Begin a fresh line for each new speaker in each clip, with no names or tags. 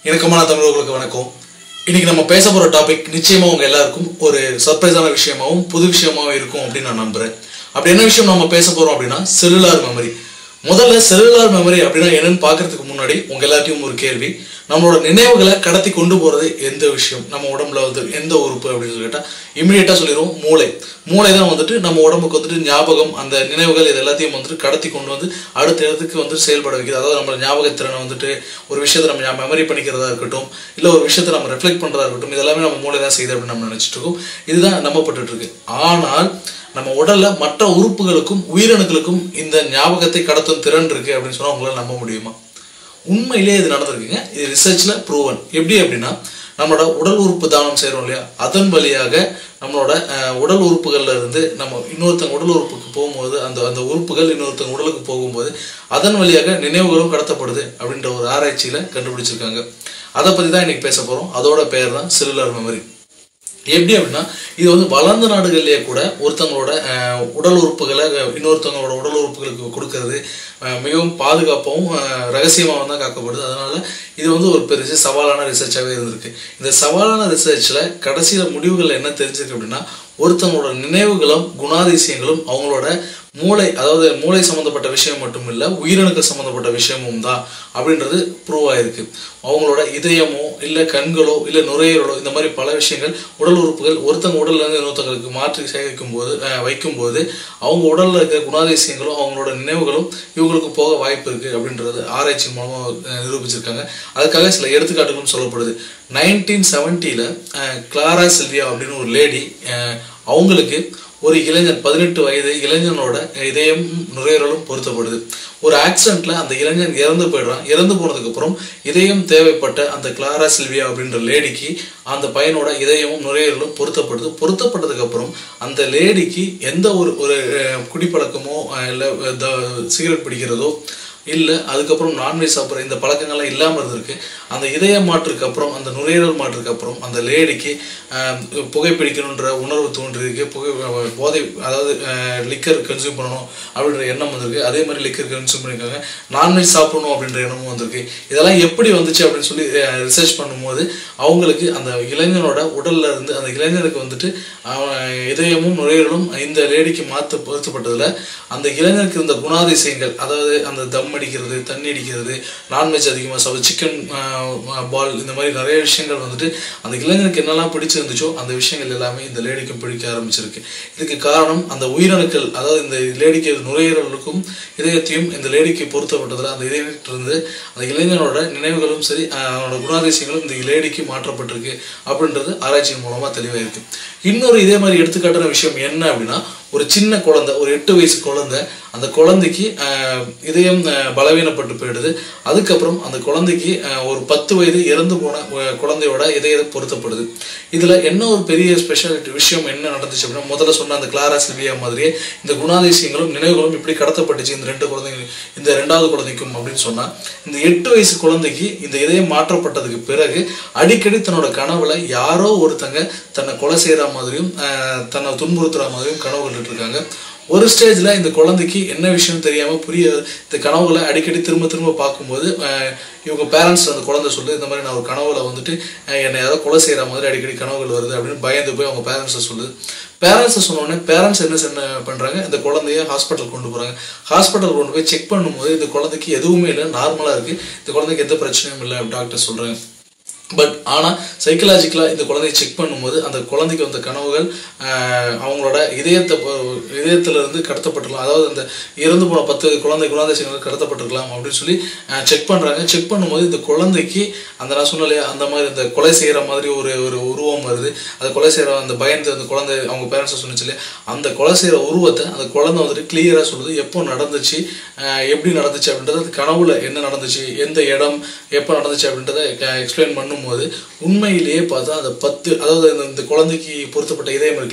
இணக்கமான தமிழர்களுக்கு வணக்கம் இன்னைக்கு நம்ம பேச போற டாபிக் நிச்சயமா உங்க எல்லாருக்கும் ஒரு சர்ப்ரைஸான விஷயமாவும் புது விஷயமாவும் இருக்கும் அப்படின்னு நான் நம்புறேன் அப்படி என்ன விஷயம் நம்ம பேச போறோம் அப்படின்னா செல்லுலார் மெமரி முதல்ல செல்லுலார் மெமரி அப்படின்னா என்னன்னு பார்க்கறதுக்கு முன்னாடி உங்க எல்லாத்தையும் ஒரு கேள்வி நம்மளோட நினைவுகளை கடத்தி கொண்டு போறது எந்த விஷயம் நம்ம உடம்புல வந்து எந்த உறுப்பு அப்படின்னு சொல்லி கேட்டா இமீடியட்டா சொல்லிடுவோம் மூளை மூளை தான் வந்துட்டு நம்ம உடம்புக்கு வந்துட்டு ஞாபகம் அந்த நினைவுகள் இது எல்லாத்தையும் வந்துட்டு கடத்தி கொண்டு வந்து அடுத்த இடத்துக்கு வந்து செயல்பட வைக்குது அதாவது நம்ம ஞாபகத்திறனை வந்துட்டு ஒரு விஷயத்தை நம்ம மெமரி பண்ணிக்கிறதா இருக்கட்டும் இல்லை ஒரு விஷயத்தை நம்ம ரெஃப்ளெக்ட் பண்ணுறதா இருக்கட்டும் இதெல்லாமே நம்ம மூளை தான் செய்யுது அப்படின்னு நம்ம நினைச்சிட்டு இருக்கோம் இதுதான் நம்பப்பட்டுட்டு இருக்கு ஆனால் நம்ம உடல்ல மற்ற உறுப்புகளுக்கும் உயிரணுக்களுக்கும் இந்த ஞாபகத்தை கடத்தும் திறன் இருக்கு அப்படின்னு சொன்னா உங்களால நம்ப முடியுமா உண்மையிலேயே இது நடந்திருக்குங்க இது ரிசர்ச்ல ப்ரூவன் எப்படி அப்படின்னா நம்மளோட உடல் உறுப்பு தானம் செய்றோம் இல்லையா அதன் வழியாக நம்மளோட அஹ், உடல் உறுப்புகள்ல இருந்து நம்ம இன்னொருத்தங்க உடல் உறுப்புக்கு போகும்போது அந்த அந்த உறுப்புகள் இன்னொருத்தங்க உடலுக்கு போகும்போது அதன் வழியாக நினைவுகளும் கடத்தப்படுது அப்படின்ற ஒரு ஆராய்ச்சியில கண்டுபிடிச்சிருக்காங்க அதை பத்தி தான் இன்னைக்கு பேச போறோம் அதோட பெயர் தான் செல்லுலார் மெமரி எப்படி அப்படின்னா இது வந்து வளர்ந்த நாடுகள்லயே கூட ஒருத்தங்களோட அஹ், உடல் உறுப்புகளை அஹ், இன்னொருத்தவங்களோட உடல் உறுப்புகளுக்கு கொடுக்கறது அஹ், மிகவும் பாதுகாப்பாகவும் அஹ், ரகசியமாகவும் தான் காக்கப்படுது அதனால இது வந்து ஒரு பெரிய சவாலான ரிசர்ச்சாகவே இருந்திருக்கு இந்த சவாலான ரிசர்ச்சில் கடைசியில் முடிவுகள் என்ன தெரிஞ்சிருக்கு அப்படின்னா ஒருத்தவங்களோட நினைவுகளும் குணாதிசயங்களும் அவங்களோட மூளை அதாவது மூளை சம்மந்தப்பட்ட விஷயம் மட்டும் இல்லை உயிரணுக்கள் சம்மந்தப்பட்ட விஷயமும் தான் அப்படின்றது ப்ரூவ் ஆயிருக்கு அவங்களோட இதயமோ இல்லை கண்களோ இல்லை நுரையீரலோ இந்த மாதிரி பல விஷயங்கள் உடல் உறுப்புகள் ஒருத்தங்க உடல்ல இருந்து இன்னொருத்தங்களுக்கு மாற்றி சேகரிக்கும் போது அஹ், வைக்கும்போது அவங்க உடல்ல இருக்கிற குணாதிசயங்களும் அவங்களோட நினைவுகளும் இவங்களுக்கு போக வாய்ப்பு இருக்கு அப்படின்றது ஆராய்ச்சி மூலமா அஹ், நிரூபிச்சிருக்காங்க அதுக்காக சில எடுத்துக்காட்டுகளும் சொல்லப்படுது நைன்டீன் செவன்ட்டியில் கிளாரா சில்வியா அப்படின்னு ஒரு லேடி அவங்களுக்கு ஒரு இளைஞன் பதினெட்டு வயது இளைஞனோட இதயம் நுரையீரலும் பொருத்தப்படுது ஒரு ஆக்சிடென்ட்ல அந்த இளைஞன் இறந்து போயிடுறான் இறந்து போனதுக்கு அப்புறம் இதயம் தேவைப்பட்ட அந்த கிளாரா சில்வியா அப்படின்ற லேடிக்கு அந்த பையனோட இதயமும் நுரையீரலும் பொருத்தப்படுது பொருத்தப்பட்டதுக்கு அப்புறம் அந்த லேடிக்கு எந்த ஒரு ஒரு அஹ், குடிப்பழக்கமோ அஹ், இல்ல த- சிகரெட் பிடிக்கிறதோ இல்லை அதுக்கப்புறம் நான்வெஜ் சாப்பிட்ற இந்த பழக்கங்கள்லாம் இல்லாமல் இருந்திருக்கு அந்த இதய மாற்றுக்கு அப்புறம் அந்த நுரையீரல் மாற்றுக்கு அப்புறம் அந்த லேடிக்கு ஆஹ், புகைப்பிடிக்கணுன்ற உணர்வு தோன்றிருக்கு புகை போதை அதாவது லிக்கர் கன்சியூம் பண்ணணும் அப்படின்ற எண்ணம் வந்திருக்கு அதே மாதிரி லிக்கர் கன்சியூம் பண்ணியிருக்காங்க நான்வெஜ் சாப்பிடணும் அப்படின்ற எண்ணமும் வந்திருக்கு இதெல்லாம் எப்படி வந்துச்சு அப்படின்னு சொல்லி ரிசர்ச் பண்ணும்போது அவங்களுக்கு அந்த இளைஞனோட உடல்ல இருந்து அந்த இளைஞனுக்கு வந்துட்டு அவன் இதயமும் நுரையீரலும் இந்த லேடிக்கு மாற்ற பொருத்தப்பட்டதுல அந்த இளைஞனுக்கு இருந்த குணாதிசயங்கள் அதாவது அந்த தம் அடிக்கிறது தண்ணி அடிக்கிறது நான்வெஜ் அதிகமாக சாப்பிடு சிக்கன் பால் இந்த மாதிரி நிறைய விஷயங்கள் வந்துட்டு அந்த இளைஞனுக்கு என்னெல்லாம் பிடிச்சிருந்துச்சோ அந்த விஷயங்கள் எல்லாமே இந்த லேடிக்கும் பிடிக்க ஆரம்பிச்சிருக்கு இதுக்கு காரணம் அந்த உயிரணுக்கள் அதாவது இந்த லேடிக்கு நுரையீரலுக்கும் இதயத்தையும் இந்த லேடிக்கு பொருத்தப்பட்டதுல அந்த இதயத்திலிருந்து அந்த இளைஞனோட நினைவுகளும் சரி ஆஹ், அவனோட குணாதிசயங்களும் இந்த லேடிக்கு மாற்றப்பட்டிருக்கு அப்படின்றது ஆராய்ச்சியின் மூலமா தெளிவா இருக்கு இன்னொரு இதே மாதிரி எடுத்துக்காட்டுன விஷயம் என்ன அப்படின்னா ஒரு சின்ன குழந்தை ஒரு எட்டு வயசு குழந்தை அந்த குழந்தைக்கு ஆஹ், இதயம் ஆஹ், பலவீனப்பட்டு போயிடுது அதுக்கப்புறம் அந்த குழந்தைக்கு ஆஹ், ஒரு பத்து வயது இறந்து போன ஆஹ், குழந்தையோட இதயம் பொருத்தப்படுது இதுல என்ன ஒரு பெரிய ஸ்பெஷாலிட்டி விஷயம் என்ன நடந்துச்சு அப்படின்னா முதல்ல சொன்ன அந்த கிளாரா சில்வியா மாதிரியே இந்த குணாதிசயங்களும் நினைவுகளும் இப்படி கடத்தப்பட்டுச்சு இந்த ரெண்டு குழந்தைங்க இந்த ரெண்டாவது குழந்தைக்கும் அப்படின்னு சொன்னா இந்த எட்டு வயசு குழந்தைக்கு இந்த இதயம் மாற்றப்பட்டதுக்கு பிறகு அடிக்கடி தன்னோட கனவுல யாரோ ஒருத்தங்க தன்னை கொலை செய்யற மாதிரியும் ஆஹ், தன்னை துன்புறுத்துற மாதிரியும் கனவு கண்டுட்டு இருக்காங்க ஒரு ஸ்டேஜ்ல இந்த குழந்தைக்கு என்ன விஷயம் தெரியாம புரிய இந்த கனவுகளை அடிக்கடி திரும்ப திரும்ப பார்க்கும்போது ஆஹ், இவங்க பேரண்ட்ஸ் அந்த குழந்தை சொல்லு இந்த மாதிரி நான் ஒரு கனவுல வந்துட்டு ஆஹ், என்னை யாரோ கொலை செய்யற மாதிரி அடிக்கடி கனவுகள் வருது அப்படின்னு பயந்து போய் அவங்க பேரண்ட்ஸை சொல்லுது பேரண்ட்ஸை சொன்னோடனே பேரண்ட்ஸ் என்ன என்ன பண்றாங்க இந்த குழந்தைய ஹாஸ்பிட்டல் கொண்டு போறாங்க ஹாஸ்பிட்டல் கொண்டு போய் செக் பண்ணும்போது இந்த குழந்தைக்கு எதுவுமே இல்லை நார்மலா இருக்கு இந்த குழந்தைக்கு எந்த பிரச்சனையும் இல்லை டாக்டர் சொல்றாங்க பட் ஆனால் சைக்கலாஜிக்கலாக இந்த குழந்தையை செக் பண்ணும்போது அந்த குழந்தைக்கு வந்த கனவுகள் ஆஹ், அவங்களோட இதயத்தை பொ- இதயத்துல இருந்து கடத்தப்பட்டிருக்கலாம் அதாவது அந்த இறந்து போன பத்து குழந்தை குழந்தைகள் கடத்தப்பட்டிருக்கலாம் அப்படின்னு சொல்லி செக் பண்ணுறாங்க செக் பண்ணும்போது இந்த குழந்தைக்கு அந்த நான் சொன்னலையா அந்த மாதிரி இந்த கொலை செய்கிற மாதிரி ஒரு ஒரு உருவம் வருது அந்த கொலை செய்கிற அந்த பயந்து அந்த குழந்தை அவங்க பேரண்ட்ஸை சொன்னிச்சு இல்லையா அந்த கொலை செய்கிற உருவத்தை அந்த குழந்தை வந்துட்டு கிளியராக சொல்லுது எப்போ நடந்துச்சு ஆஹ், எப்படி நடந்துச்சு அப்படின்றது அந்த கனவுல என்ன நடந்துச்சு எந்த இடம் எப்போ நடந்துச்சு அப்படின்றத எக்ஸ்பிளைன் பண்ணும்போது உண்மையிலேயே பார்த்தா அந்த பத்து அதாவது இந்த- இந்த குழந்தைக்கு பொருத்தப்பட்ட இதயம் இருக்குல்ல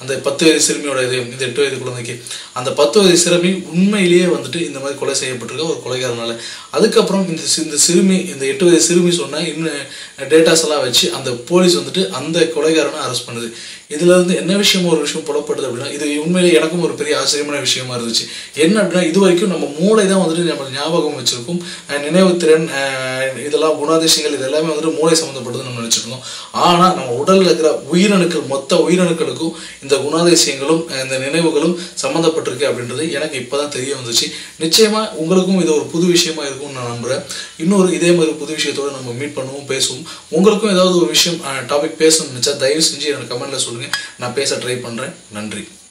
அந்த பத்து வயது சிறுமியோட இது இந்த எட்டு வயது குழந்தைக்கு அந்த பத்து வயது சிறுமி உண்மையிலேயே வந்துட்டு இந்த மாதிரி கொலை செய்யப்பட்டிருக்க ஒரு கொலைகாரனால அதுக்கப்புறம் இந்த சி- இந்த சிறுமி இந்த எட்டு வயது சிறுமி சொன்ன இன்னும் டேட்டாஸ் எல்லாம் வச்சு அந்த போலீஸ் வந்துட்டு அந்த கொலைகாரனை அரெஸ்ட் பண்ணுது இதுல இருந்து என்ன விஷயம் ஒரு விஷயம் புலப்படுது அப்படின்னா இது உண்மையிலே எனக்கும் ஒரு பெரிய ஆச்சரியமான விஷயமா இருந்துச்சு என்ன அப்படின்னா இது வரைக்கும் நம்ம மூளை தான் வந்துட்டு நம்ம ஞாபகம் வச்சிருக்கும் அஹ் நினைவுத்திறன் அஹ் இதெல்லாம் குணாதிசயங்கள் இது எல்லாமே வந்துட்டு மூளை சம்மந்தப்பட்டது நம்ம நினைச்சிட்டு இருந்தோம் ஆனா நம்ம உடல்ல இருக்கிற உயிரணுக்கள் மொத்த உயிரணுக்களுக்கும் இந்த குணாதிசயங்களும் அஹ் இந்த நினைவுகளும் சம்மந்தப்பட்டிருக்கு அப்படின்றது எனக்கு இப்பதான் தெரிய வந்துச்சு நிச்சயமா உங்களுக்கும் இது ஒரு புது விஷயமா இருக்கும்னு நான் நம்புறேன் இன்னொரு இதே மாதிரி புது விஷயத்தோட நம்ம மீட் பண்ணுவோம் பேசுவோம் உங்களுக்கும் ஏதாவது ஒரு விஷயம் டாபிக் பேசணும்னு நினைச்சா தயவு செஞ்சு எனக்கு கமெண்ட்ல சொல்லுங்க நான் பேச ட்ரை பண்றேன் நன்றி